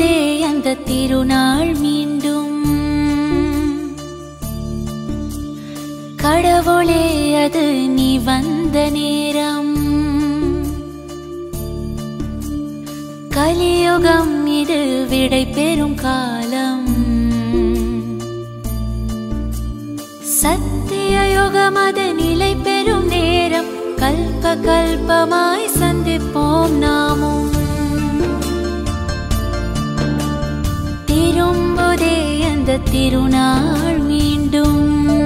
திரும்புதே அந்த திருநாள் மீண்டும் கடவுளே அது நீ வந்த நேரம் கலியுகம் இது விடை பெறும் காலம் சத்திய யுகம் அது நிலை பெறும் நேரம் கல்ப கல்பமாய் சந்திப்போம் நாமும் திரும்புதே அந்த திருநாள் மீண்டும்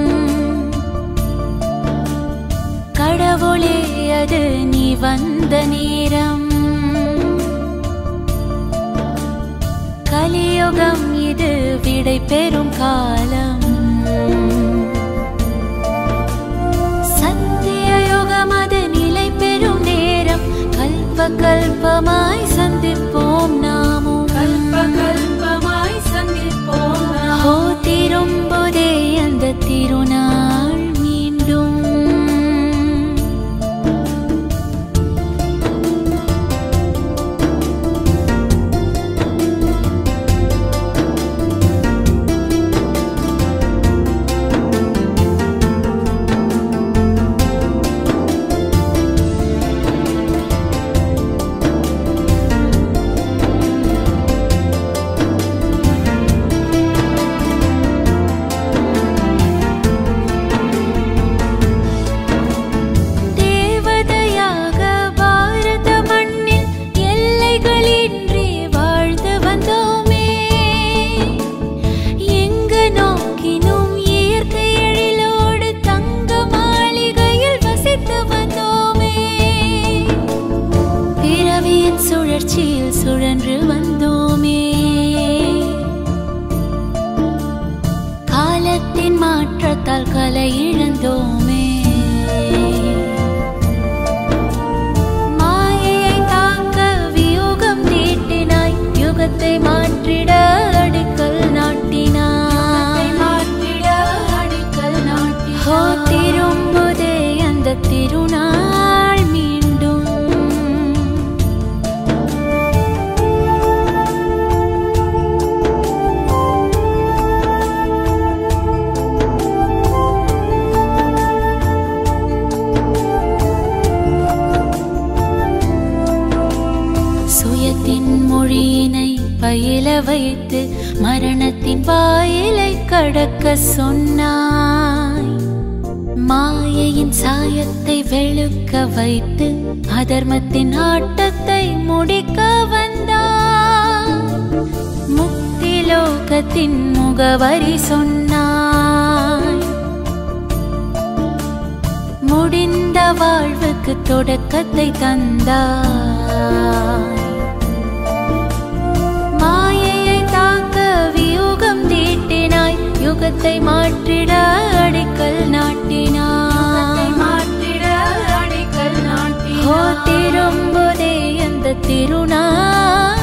கடவுளே அது நீ வந்த நேரம் கலியுகம் இது விடை பெறும் காலம் சத்திய யுகம் அது நிலை பெறும் நேரம் கல்ப கல்பமாய் சந்திப்போம் நாமும் கல்ப கல்பமாய் சந்திப்போம் ஹோ திரும்புதே அந்த திருநாள் மீண்டும் தேவதையாக பாரத மண்ணில் எல்லைகளின்றி வாழ்ந்து வந்தோமே எங்கு நோக்கினும் இயற்கை எழிலோடு தங்க மாளிகையில் வசித்து வந்தோமே பிறவியின் சுழற்சியில் சுழன்று வந்தோமே காலத்தின் மாற்றத்தால் கலை இழந்தோமே மாயையை தாக்க வியூகம் தீட்டினாய் யுகத்தை மாற்றிட அடிக்கல் நாட்டினாய் மாற்றிட அடிக்கல் நாட்டினாய் ஹோ திரும்புதே அந்த திருநாள் மீண்டும் சுயத்தின் மொழியினை பயில வைத்து மரணத்தின் வாயிலை கடக்க சொன்னாய் மாயையின் சாயத்தை வெளுக்க வைத்து அதர்மத்தின் ஆட்டத்தை முடிக்க வந்தாய் முக்தி லோகத்தின் முகவரி சொன்னாய் முடிந்த வாழ்வுக்கு தொடக்கத்தை தந்தாய் மாயையை தாக்க வியூகம் தீட்டினாய் யுகத்தை மாற்றிட அடிக்கல் நாட்டினாய் மாற்றிட அடிக்கல் நாட்டினாய் திரும்புதே அந்த திருநாள்